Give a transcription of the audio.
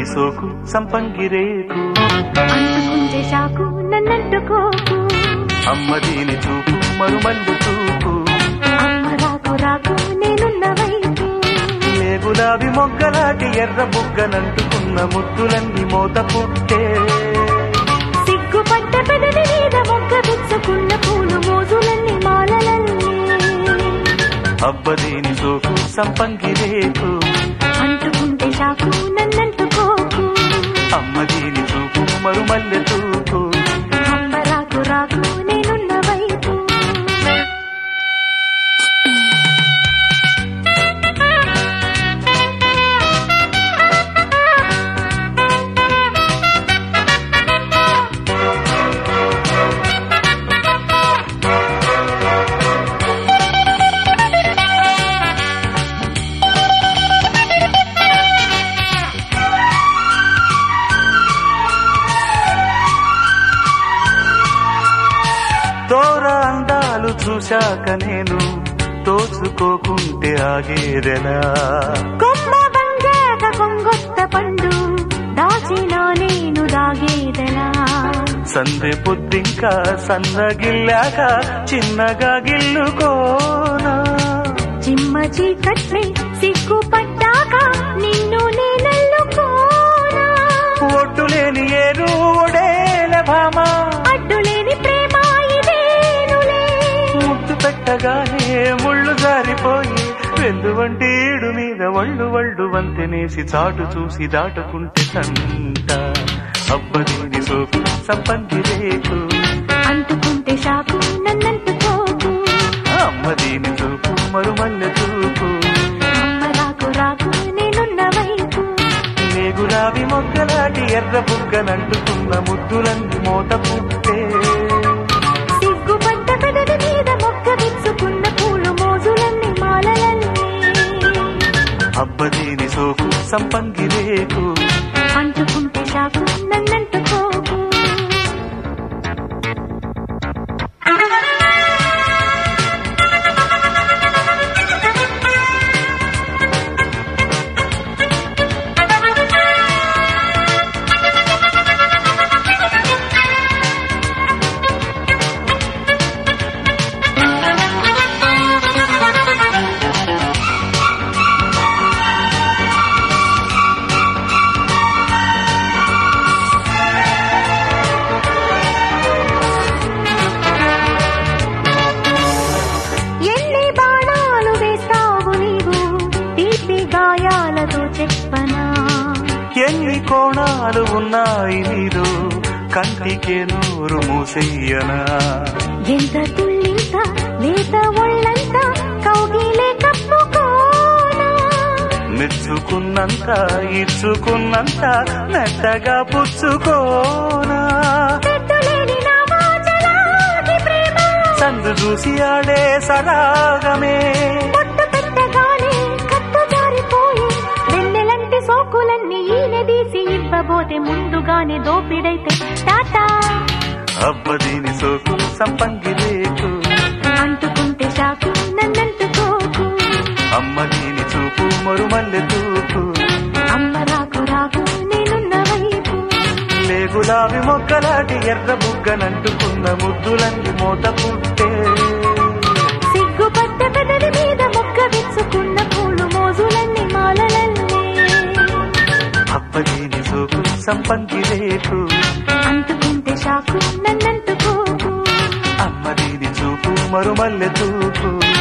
సోకు సంపంగి రేకు అంటుకుంటే చాకు నన్నంటుకోకు అమ్మ దీని చూపు మరుమల్లి చూపు అమ్మ రాకు రాకు నేనున్న వైపు ఏ గులాబీ మొగ్గలాటి ఎర్ర బుగ్గనంటుకున్న ముద్దులన్నీ మోత పుట్టే సిగ్గుపడ్డ పెదవి మీద మొగ్గ విచ్చుకున్న పూలు మోజులన్నీ మాలలన్నీ అబ్బ దీని సోకు సంపంగి రేకు అంటుకుంటే చాకు నన్నంటుకోకు అమ్మ దీని చూపు మరుమల్లె చూపు అమ్మ రాకు రాకు నేనున్న వైపు తోర అందాలు చూశాక నేను తోచుకోకుంటే ఆగేదెలా కొమ్మ వంగాక కొంగొత్త పండు దాచినా నేను దాగేదలా సందె పొద్దింకా సన్నగిల్లాక చిన్నగా గిల్లుకోనా చిమ్మ చీకట్లే సిగ్గుపడ్డాక నిన్ను నేనల్లుకోనా ఒడ్డులేని ఏరు ఒడేల భామ అడ్డులేని ప్రేమ ఇదేనులే ముద్దు పెట్టగానే ముళ్ళు జారిపోయి వెందు వంటి ఈడు మీద వళ్ళు వళ్ళు వంతెనేసి చాటు చూసి దాటుకుంటే సంట అబ్బదీని సోకు సంపంగి రేకు అంటుకుంటే షాకు నన్నంటుకోకు అమ్మ దీని చూపు మరుమల్లె చూపు అమ్మ రాకు రాకు నేనున్న వైపు నే గులాబీ మొగ్గలాటి ఎర్ర బుగ్గనంటుకున్న ముద్దులన్నీ మోత పుట్టే సిగ్గుపడ్డ పెదవి మీద మొక్క విచ్చుకున్న పూలు మోజులన్నీ మాలలన్నీ అబ్బదీని సోకు సంపంగి రేకు అంటుకుంటే షాకు నన్నంటుకోకు ఎన్ని బాణాలు వేస్తావు నీవు తీపి గాయాలతో చెప్పనా ఎన్ని కోణాలు ఉన్నాయి నీలో కంటికే నోరు మూసెయ్యనా ఎంత తుల్లింత లేత ఒళ్ళంత కౌగిలే కప్పుకోనా మెచ్చుకున్నంత ఇచ్చుకున్నంత మెత్తగా పుచ్చుకోనా చెట్టులేని నా వాచలాగి ప్రేమ సందు చూసి ఆడే సరాగమే పొట్టు పెట్టగానే కట్టు జారిపోయి వెన్నెలంటి సోకులన్నీ ఈనదీసి ఇవ్వబోతే ముందుగానే దోపిడైతే టాటా అబ్బదీని సోకు సంపంగి రేకు అంటుకుంటే షాకు నన్నంటుకోకు అమ్మ దీని చూపు మరుమల్లె చూపు అమ్మ రాకు రాకు నేనున్న వైపు లే గులాబీ మొక్కలాటి ఎర్ర బుగ్గనంటుకున్న ముద్దులన్నీ మోత పుట్టే సిగ్గుపడ్డ పెదవి మీద మొక్క విచ్చుకున్న పూలు మోజులన్నీ మాలలల్లే అబ్బదీని సోకు సంపంగి రేకు అంటుకుంటే షాకు నన్నంటుకోకు అమ్మ దీని చూపు మరుమల్లె చూపు